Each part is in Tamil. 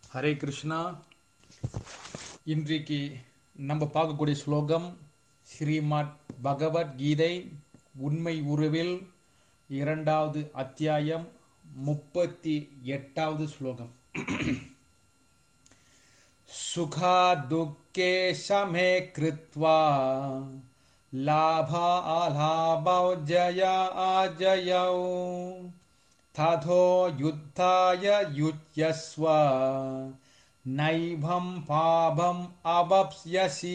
ஹரே கிருஷ்ணா இன்றைக்கு நம்ம பார்க்கக்கூடிய ஸ்லோகம் ஸ்ரீமத் பகவத்கீதை உண்மை உருவில் இரண்டாவது அத்தியாயம் முப்பத்தி எட்டாவது ஸ்லோகம் சுகா துக்கே சமே கிருத்வா லாபா அலாபௌ ஜயா அஜயௌ तथो युद्धाय युज्यस्व नैभं पापम् अवप्स्यसि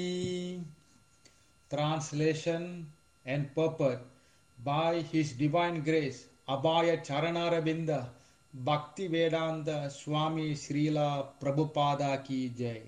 Translation and purport by His Divine Grace Abhaya Charanaravinda Bhakti Vedanta Swami Srila Prabhupada Ki Jai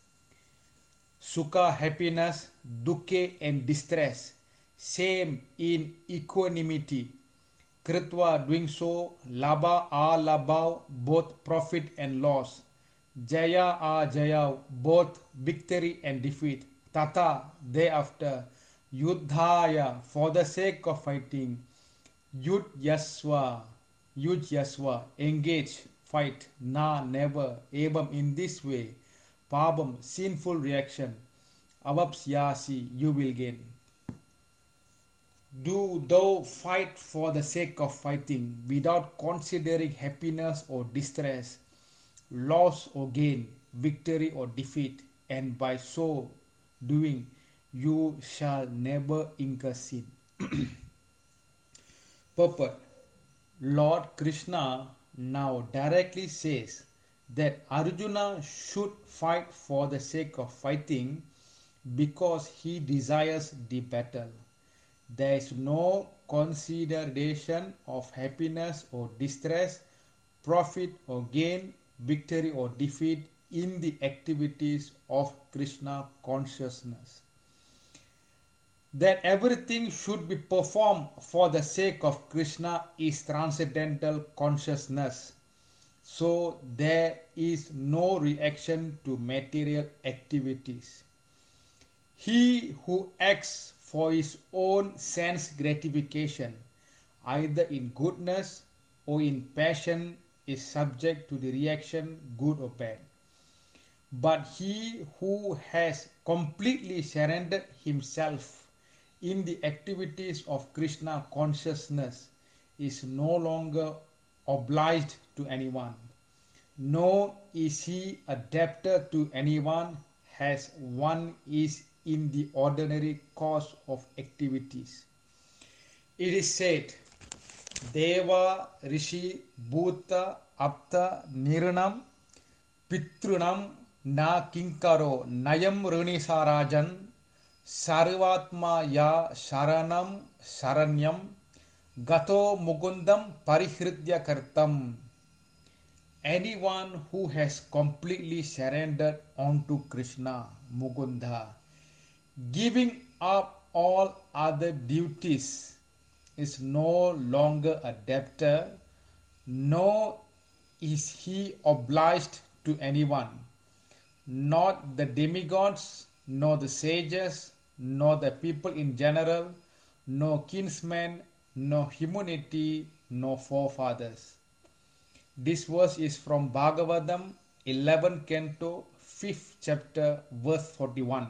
Sukha happiness, dukkha and distress, same in equanimity Kritva doing so, Labha a Labha, both profit and loss. Jaya a Jaya, both victory and defeat. Tata, thereafter. Yuddhaya, for the sake of fighting. Yud Yasva, Yud Yasva, engage, fight. Na, never. Evam, in this way. Pabam, sinful reaction. Avapsyasi, you will gain. Do thou fight for the sake of fighting without considering happiness or distress, loss or gain, victory or defeat, and by so doing you shall never incur sin. Purport Lord Krishna now directly says that Arjuna should fight for the sake of fighting because he desires the battle. There is no consideration of happiness or distress, profit or gain, victory or defeat in the activities of Krishna consciousness. That everything should be performed for the sake of Krishna is transcendental consciousness. So there is no reaction to material activities. He who acts for his own sense gratification, either in goodness or in passion, is subject to the reaction good or bad. But he who has completely surrendered himself in the activities of Krishna consciousness is no longer obliged to anyone, nor is he a debtor to anyone as one is in the ordinary course of activities. It is said, Deva, Rishi, Bhuta, Apta, Niranam, Pitrunam, Na Kinkaro, Nayam Runisarajan, Sarvatma Ya Sharanam, Saranyam, Gato Mugundam Parihridya Kartam. Anyone who has completely surrendered onto Krishna, Mugunda, giving up all other duties is no longer a debtor, nor is he obliged to anyone, not the demigods, nor the sages, nor the people in general, nor kinsmen, nor humanity, nor forefathers. This verse is from Bhagavatam 11 Canto 5th chapter verse 41.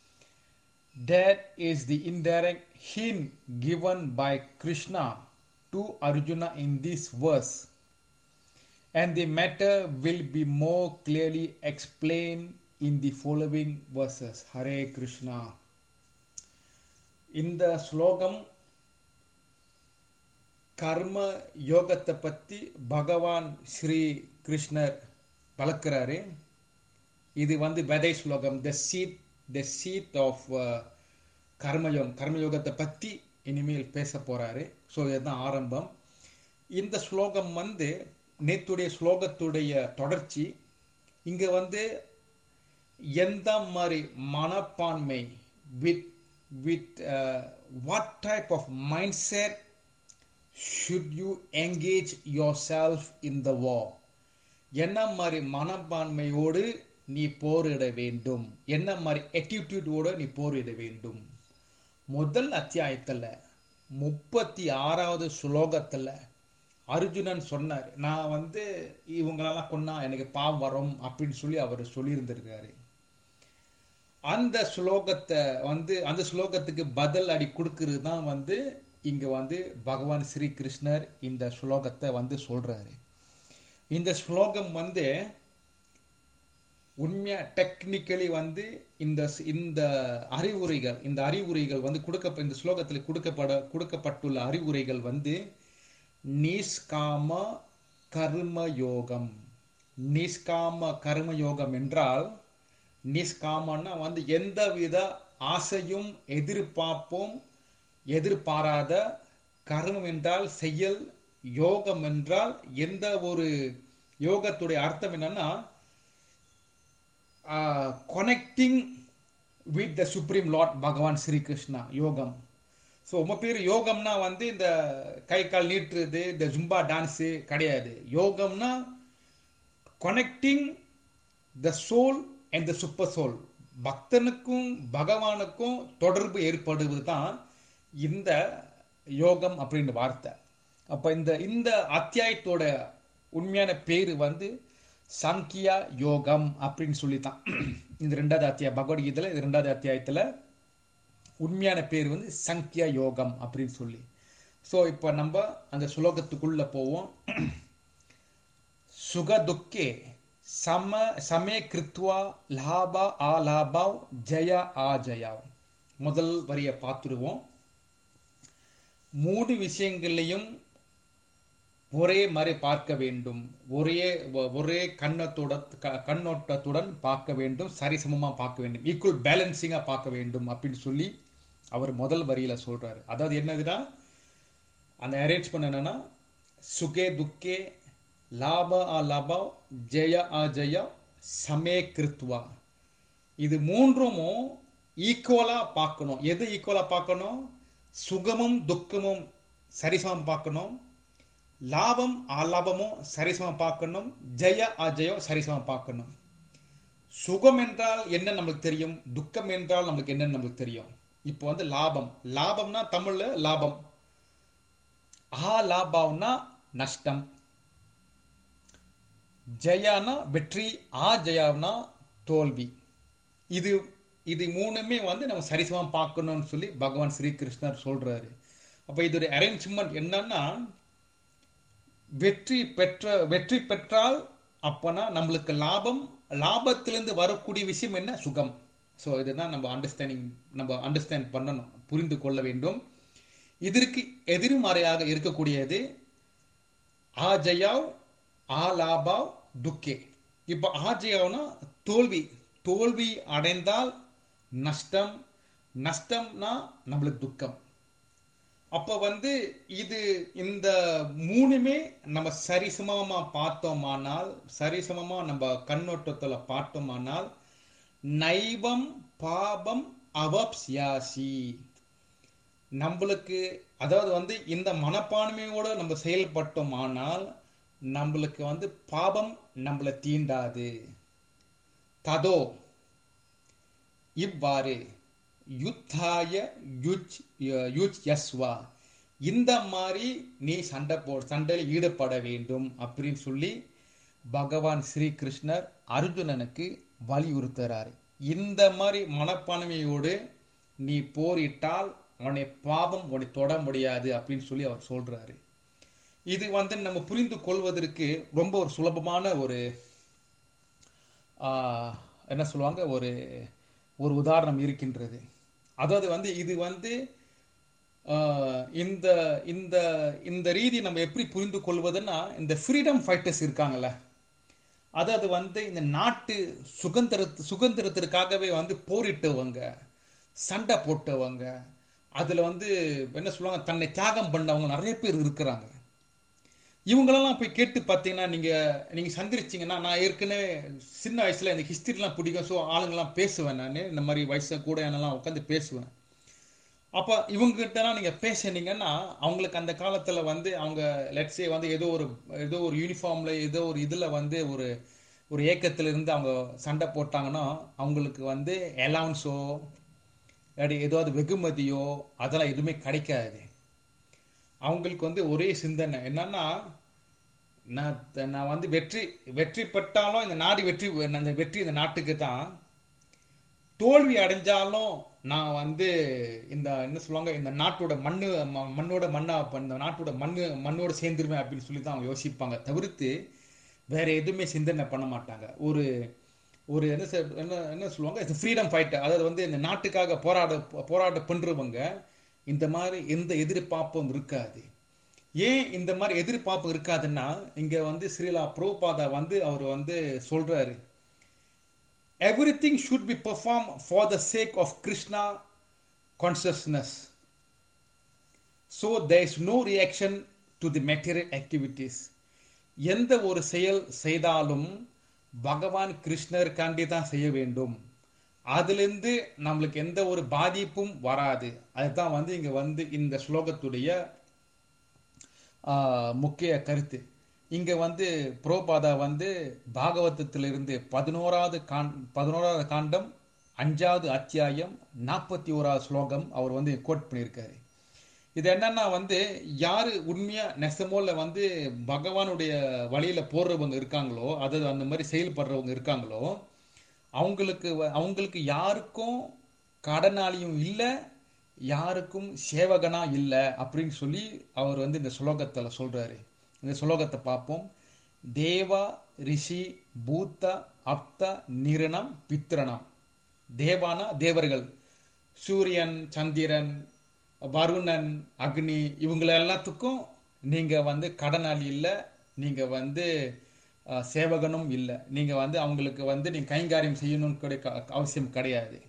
That is the indirect hint given by Krishna to Arjuna in this verse. And the matter will be more clearly explained in the following verses. Hare Krishna. இந்த ஸ்லோகம் கர்ம யோகத்தை பற்றி பகவான் ஸ்ரீ கிருஷ்ணர் வளர்க்குறாரு இது வந்து விதை ஸ்லோகம் the seed the seed of கர்மயோகம் கர்மயோகத்தை பற்றி இனிமேல் பேச போகிறாரு ஸோ இதுதான் ஆரம்பம் இந்த ஸ்லோகம் வந்து நேத்துடைய ஸ்லோகத்துடைய தொடர்ச்சி இங்கே வந்து எந்த மாதிரி மனப்பான்மை with with what type of mindset should you engage yourself in the வா என்ன மாதிரி மனப்பான்மையோடு நீ போரிட வேண்டும் என்ன மாதிரி attitude-ஓட நீ போரிட வேண்டும் முதல் அத்தியாயத்தில் முப்பத்தி ஆறாவது ஸ்லோகத்தில் அர்ஜுனன் சொன்னார் நான் வந்து இவங்களெல்லாம் கொன்னா எனக்கு பாவம் வரும் அப்படின்னு சொல்லி அவர் சொல்லியிருந்திருக்காரு அந்த ஸ்லோகத்தை வந்து அந்த ஸ்லோகத்துக்கு பதில் அடி கொடுக்கறது தான் வந்து இங்க வந்து பகவான் ஸ்ரீ கிருஷ்ணர் இந்த ஸ்லோகத்தை வந்து சொல்றாரு இந்த ஸ்லோகம் வந்து உண்மையா டெக்னிக்கலி வந்து இந்த இந்த அறிவுரைகள் இந்த அறிவுரைகள் வந்து கொடுக்க இந்த ஸ்லோகத்தில் கொடுக்கப்பட கொடுக்கப்பட்டுள்ள அறிவுரைகள் வந்து நிஷ்காம கர்ம யோகம் நிஷ்காம கர்ம யோகம் என்றால் நிஷ்காமன்னா வந்து எந்தவித ஆசையும் எதிர்பார்ப்பும் எதிர்பாராத கர்மம் என்றால் செயல் யோகம் என்றால் எந்த ஒரு யோகத்துடைய அர்த்தம் என்னன்னா connecting with the supreme Lord பகவான் ஸ்ரீ கிருஷ்ணா யோகம் ஸோ உங்க பேர் யோகம்னா வந்து இந்த கை கால் நீட்டுறது இந்த ஜும்பா டான்ஸு கிடையாது யோகம்னா connecting the soul and the super soul பக்தனுக்கும் பகவானுக்கும் தொடர்பு ஏற்படுவது தான் இந்த யோகம் அப்படின்ற வார்த்தை அப்போ இந்த இந்த அத்தியாயத்தோட உண்மையான பேர் வந்து சங்கியா யோகம் அப்படின்னு சொல்லி தான் இந்த ரெண்டாவது அத்தியாயம் பகவத்கீதையில் இது ரெண்டாவது அத்தியாயத்தில் உண்மையான பேர் வந்து சங்கியா யோகம் அப்படின்னு சொல்லி ஸோ இப்போ நம்ம அந்த சுலோகத்துக்குள்ள போவோம் சுக துக்கே சம சமே கிருத்வா லாபா ஆ லாபாவ் ஜயா ஆ ஜயாவ் முதல் வரியை பார்த்துருவோம் மூணு விஷயங்களையும் ஒரே மாதிரி பார்க்க வேண்டும் ஒரே ஒரே கண்ணத்தோட கண்ணோட்டத்துடன் பார்க்க வேண்டும் சரிசமமா பார்க்க வேண்டும் ஈக்குவல் பேலன்சிங்கா பார்க்க வேண்டும் அப்படின்னு சொல்லி அவர் முதல் வரியில சொல்றாரு அதாவது என்னதுன்னா அந்த அரேஞ்ச் பண்ண என்னன்னா சுகே துக்கே லாப ஆ லாபா ஜெய ஆ ஜெயா சமே கிருத்வா இது மூன்றுமும் ஈக்குவலா பார்க்கணும் எது ஈக்குவலா பார்க்கணும் சுகமும் துக்கமும் சரிசமம் பார்க்கணும் லாபம் அலாபமும் சரிசமம் பார்க்கணும் ஜெய அஜயம் சரிசமம் பார்க்கணும் சுகம் என்றால் என்ன நம்மளுக்கு தெரியும் துக்கம் என்றால் நம்மளுக்கு என்ன நம்மளுக்கு தெரியும் இப்போ வந்து லாபம் லாபம்னா தமிழ்ல லாபம் ஆ லாபாவ்னா நஷ்டம் ஜெயானா வெற்றி ஆ ஜெயாவ்னா தோல்வி இது இது மூணுமே வந்து நம்ம சரிசமம் பார்க்கணும்னு சொல்லி பகவான் ஸ்ரீகிருஷ்ணர் சொல்றாரு அப்ப இதோட அரேஞ்ச்மெண்ட் என்னன்னா வெற்றி பெற்ற வெற்றி பெற்றால் அப்போனா நம்மளுக்கு லாபம் லாபத்திலிருந்து வரக்கூடிய விஷயம் என்ன சுகம் ஸோ இதுதான் நம்ம அண்டர்ஸ்டாண்டிங் நம்ம அண்டர்ஸ்டாண்ட் பண்ணணும் புரிந்து கொள்ள வேண்டும் இதற்கு எதிர்மறையாக இருக்கக்கூடியது ஆ ஜயாவ் ஆ லாபாவ் துக்கே இப்போ ஆ ஜயாவ்னா தோல்வி தோல்வி அடைந்தால் நஷ்டம் நஷ்டம்னா நம்மளுக்கு துக்கம் அப்ப வந்து இது இந்த மூணுமே நம்ம சரிசமமா பார்த்தோமானால் சரிசமமா நம்ம கண்ணோட்டத்துல பார்த்தோமானால் நைவம் பாபம் அவப்சியாசி நம்மளுக்கு அதாவது வந்து இந்த மனப்பான்மையோட நம்ம செயல்பட்டோமானால் நம்மளுக்கு வந்து பாபம் நம்மளை தீண்டாது ததோ இவ்வாறு யுத்தாய யுஜ் யுஜ் யஸ்வா இந்த மாதிரி நீ சண்டை போ சண்டையில் ஈடுபட வேண்டும் அப்படின்னு சொல்லி பகவான் ஸ்ரீ கிருஷ்ணர் அர்ஜுனனுக்கு வலியுறுத்துறாரு இந்த மாதிரி மனப்பான்மையோடு நீ போரிட்டால் உன்னை பாவம் உன்னை தொட முடியாது அப்படின்னு சொல்லி அவர் சொல்றாரு இது வந்து நம்ம புரிந்து கொள்வதற்கு ரொம்ப ஒரு சுலபமான ஒரு என்ன சொல்லுவாங்க ஒரு ஒரு உதாரணம் இருக்கின்றது அதாவது வந்து இது வந்து இந்த இந்த இந்த ரீதி நம்ம எப்படி புரிந்து கொள்வதுன்னா இந்த ஃப்ரீடம் ஃபைட்டர்ஸ் இருக்காங்கல்ல அதாவது வந்து இந்த நாட்டு சுதந்திர சுதந்திரத்திற்காகவே வந்து போரிட்டவங்க சண்டை போட்டவங்க அதுல வந்து என்ன சொல்லுவாங்க தன்னை தியாகம் பண்ணவங்க நிறைய பேர் இருக்கிறாங்க இவங்களெல்லாம் போய் கேட்டு பார்த்தீங்கன்னா நீங்க நீங்க சந்திரிச்சிங்கன்னா நான் ஏற்கனவே சின்ன வயசுல இந்த ஹிஸ்டரிலாம் பிடிக்கும் ஸோ ஆளுங்கெல்லாம் பேசுவேன் நான் இந்த மாதிரி வயசை கூட என்னெல்லாம் உட்காந்து பேசுவேன் அப்போ இவங்ககிட்டலாம் நீங்க பேசுனீங்கன்னா அவங்களுக்கு அந்த காலத்துல வந்து அவங்க லெட்ஸே வந்து ஏதோ ஒரு ஏதோ ஒரு யூனிஃபார்ம்ல ஏதோ ஒரு இதுல வந்து ஒரு ஒரு ஏக்கத்துல இருந்து அவங்க சண்டை போட்டாங்கன்னா அவங்களுக்கு வந்து அலவுன்ஸோ இல்லாட்டி ஏதாவது வெகுமதியோ அதெல்லாம் எதுவுமே கிடைக்காது அவங்களுக்கு வந்து ஒரே சிந்தனை என்னன்னா நான் த- நான் வந்து வெற்றி வெற்றி பெற்றாலும் இந்த நாடு வெற்றி அந்த வெற்றி இந்த நாட்டுக்கு தான் தோல்வி அடைஞ்சாலும் நான் வந்து இந்த என்ன சொல்லுவாங்க இந்த நாட்டோட மண்ணு ம- மண்ணோட மண்ணா அப்ப இந்த நாட்டோட மண்ணு மண்ணோட சேர்ந்துருவேன் அப்படின்னு சொல்லி தான் அவங்க யோசிப்பாங்க தவிர்த்து வேற எதுவுமே சிந்தனை பண்ண மாட்டாங்க ஒரு ஒரு என்ன சொல்- என்ன என்ன சொல்லுவாங்க ஃப்ரீடம் ஃபைட்டர் அதாவது வந்து இந்த நாட்டுக்காக போராட போராட்ட பண்றவங்க இந்த மாதிரி எந்த எதிர்பார்ப்பும் இருக்காது ஏன் இந்த மாதிரி எதிர்பார்ப்பு இருக்காதுன்னா இங்க வந்து ஸ்ரீலா புரோபாதா வந்து அவர் வந்து சொல்றாரு everything should be performed for the sake of krishna consciousness so there is no reaction to the material activities எந்த ஒரு செயல் செய்தாலும் பகவான் கிருஷ்ணருக்காண்டி தான் செய்ய வேண்டும் அதிலிருந்து நம்மளுக்கு எந்த ஒரு பாதிப்பும் வராது அதுதான் வந்து இங்க வந்து இந்த ஸ்லோகத்துடைய ஆஹ், முக்கிய கருத்து இங்க வந்து புரோபாதா வந்து பாகவதத்திலிருந்து பதினோராவது காண் பதினோராவது காண்டம் அஞ்சாவது அத்தியாயம் நாற்பத்தி ஓராவது ஸ்லோகம் அவர் வந்து கோட் பண்ணியிருக்காரு இது என்னன்னா வந்து யாரு உண்மையா நெசமோல வந்து பகவானுடைய வழியில போடுறவங்க இருக்காங்களோ அதாவது அந்த மாதிரி செயல்படுறவங்க இருக்காங்களோ அவங்களுக்கு வ- அவங்களுக்கு யாருக்கும் கடனாளியும் இல்லை யாருக்கும் சேவகனா இல்லை அப்படின்னு சொல்லி அவர் வந்து இந்த ஸ்லோகத்துல சொல்றாரு இந்த ஸ்லோகத்தை பார்ப்போம் தேவா ரிஷி பூத்த அப்த நிரணம் பித்ரணம் தேவானா தேவர்கள் சூரியன் சந்திரன் வருணன் அக்னி இவங்கள எல்லாத்துக்கும் நீங்க வந்து கடனாளி இல்லை நீங்க வந்து அஹ், சேவகனும் இல்லை நீங்க வந்து அவங்களுக்கு வந்து நீங்க கைங்காரியம் செய்யணும்னு கிடைக்க அவசியம் கிடையாது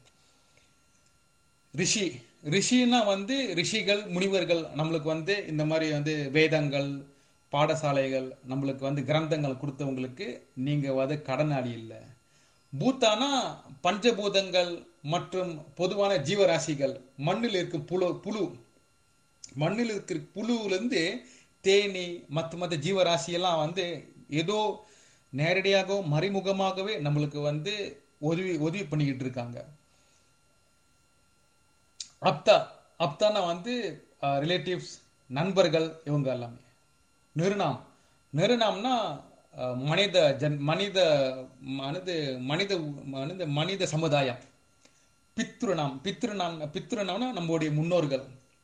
ரிஷி ரிஷின்னா வந்து ரிஷிகள் முனிவர்கள் நம்மளுக்கு வந்து இந்த மாதிரி வந்து வேதங்கள் பாடசாலைகள் நம்மளுக்கு வந்து கிரந்தங்கள் கொடுத்தவங்களுக்கு நீங்க வந்து கடனாளி இல்லை பூத்தானா பஞ்சபூதங்கள் மற்றும் பொதுவான ஜீவராசிகள் மண்ணில் இருக்கும் புழு புழு மண்ணில் இருக்கிற புழுவிலிருந்து தேனி மற்ற மற்ற ஜீவராசி எல்லாம் வந்து ஏதோ நேரடியாகவோ மறைமுகமாகவே நம்மளுக்கு வந்து உதவி உதவி பண்ணிக்கிட்டு இருக்காங்க அப்தா அப்தானா வந்து ரிலேட்டிவ்ஸ் நண்பர்கள் இவங்க எல்லாமே நிருணாம் நிருணாம்னா அஹ், மனித ஜன் மனித மனித மனித மனித மனித சமுதாயம் பித்ருநாம் பித்ருநாம் பித்ருநாம்னா நம்மளுடைய முன்னோர்கள்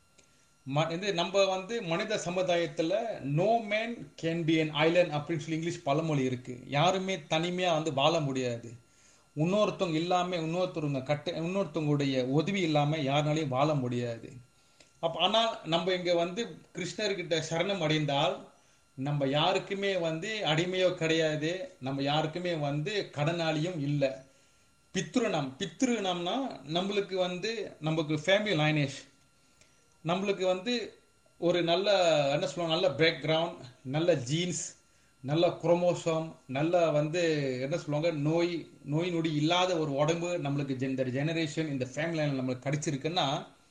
ம- இது நம்ம வந்து மனித சமுதாயத்துல no man can be an island அப்படின்னு சொல்லி இங்கிலீஷ் பழமொழி இருக்கு யாருமே தனிமையா வந்து வாழ முடியாது இன்னொருத்தவங்க இல்லாம இன்னொருத்தவங்க கட்ட இன்னொருத்தவங்களுடைய உதவி இல்லாம யாருனாலையும் வாழ முடியாது அப்ப ஆனால் நம்ம இங்க வந்து கிருஷ்ணர்கிட்ட சரணம் அடைந்தால் நம்ம யாருக்குமே வந்து அடிமையோ கிடையாது நம்ம யாருக்குமே வந்து கடனாளியும் இல்லை பித்ருணம் பித்ருணம்னா நம்மளுக்கு வந்து நமக்கு ஃபேமிலி லைனேஜ் நம்மளுக்கு வந்து ஒரு நல்ல என்ன சொல்லுவாங்க நல்ல பேக்ரவுண்ட் நல்ல ஜீன்ஸ் நல்ல குரோமோசோம் நல்ல வந்து என்ன சொல்லுவாங்க நோய் நோய் நொடி இல்லாத ஒரு உடம்பு நம்மளுக்கு ஜென்- இந்த ஜெனரேஷன் இந்த ஃபேமிலி நம்மளுக்கு கிடைச்சிருக்குன்னா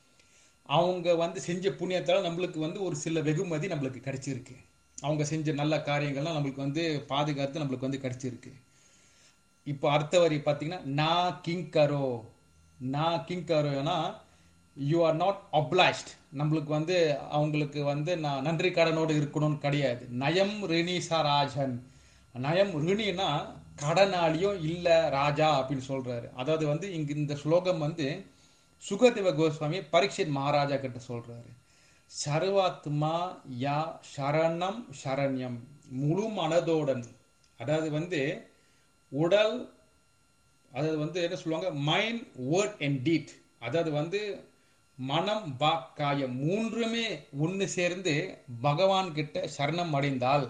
அவங்க வந்து செஞ்ச புண்ணியத்தால நம்மளுக்கு வந்து ஒரு சில வெகுமதி நம்மளுக்கு கிடைச்சிருக்கு அவங்க செஞ்ச நல்ல காரியங்கள்லாம் நம்மளுக்கு வந்து பாதுகாத்து நம்மளுக்கு வந்து கிடைச்சிருக்கு இப்போ அடுத்த வரி பார்த்தீங்கன்னா நான் கிங் கரோ நான் கிங் கரோனா யூ ஆர் நாட் obliged நம்மளுக்கு வந்து அவங்களுக்கு வந்து நான் நன்றி கடனோடு இருக்கணும்னு கிடையாது நயம் ரினிசா ராஜன் நயம் ரிணினா கடனாளியும் இல்ல ராஜா அப்படின்னு சொல்றாரு அதாவது வந்து இங்க இந்த ஸ்லோகம் வந்து சுகதேவ கோஸ்வாமி பரீட்சித் மகாராஜா கிட்ட சொல்றாரு சர்வாத்மா யா சரணம் சரண்யம் முழு மனதோடன் அதாவது வந்து உடல் அதாவது வந்து என்ன சொல்லுவாங்க மைண்ட் வேர்ட் அண்ட் டீட் அதாவது வந்து மனம் வாக் காயம் மூன்றுமே ஒன்று சேர்ந்து பகவான் கிட்ட சரணம் அடைந்தால்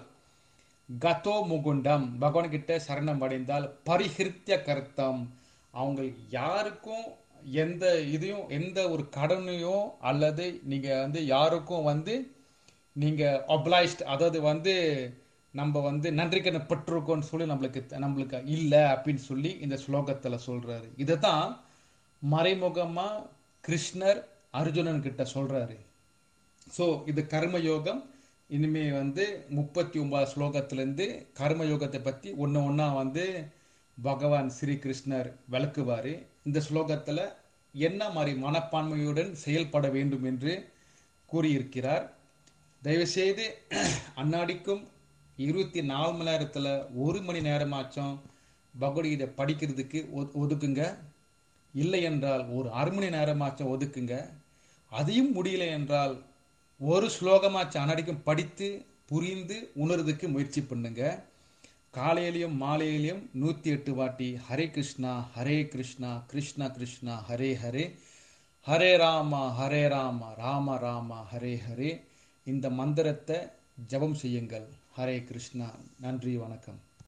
கதோ முகுண்டம் பகவான் கிட்ட சரணம் அடைந்தால் பரிஹிருத்திய கர்த்தம் அவங்க யாருக்கும் எந்த இதையும் எந்த ஒரு கடனையோ அல்லது நீங்க வந்து யாருக்கும் வந்து நீங்க obliged அதாவது வந்து நம்ம வந்து நன்றிக்கனை பட்டிருக்கோம்னு சொல்லி நம்மளுக்கு நம்மளுக்கு இல்லை அப்படின்னு சொல்லி இந்த ஸ்லோகத்துல சொல்றாரு இதை தான் மறைமுகமா கிருஷ்ணர் அர்ஜுனன் கிட்ட சொல்றாரு ஸோ இது கர்மயோகம் இனிமே வந்து முப்பத்தி ஒன்பது ஸ்லோகத்திலேருந்து கர்மயோகத்தை பற்றி ஒன்று ஒன்றா வந்து பகவான் ஸ்ரீ கிருஷ்ணர் விளக்குவார் இந்த ஸ்லோகத்தில் என்ன மாதிரி மனப்பான்மையுடன் செயல்பட வேண்டும் என்று கூறியிருக்கிறார் தயவுசெய்து அன்னாடிக்கும் இருபத்தி நாலு மணி நேரத்தில் ஒரு மணி நேரமாச்சும் பகவத்கீதை படிக்கிறதுக்கு ஒ- ஒதுக்குங்க இல்லை என்றால் ஒரு அரை மணி நேரமாச்சும் ஒதுக்குங்க அதையும் முடியல என்றால் ஒரு ஸ்லோகமாச்சும் அனடிக்கும் படித்து புரிந்து உணர்றதுக்கு முயற்சி பண்ணுங்க காலையிலையும் மாலையிலையும் நூற்றி எட்டு வாட்டி ஹரே கிருஷ்ணா ஹரே கிருஷ்ணா கிருஷ்ணா கிருஷ்ணா ஹரே ஹரே ஹரே ராமா ஹரே ராமா ராம ராமா ஹரே ஹரே இந்த மந்திரத்தை ஜெபம் செய்யுங்கள் ஹரே கிருஷ்ணா நன்றி வணக்கம்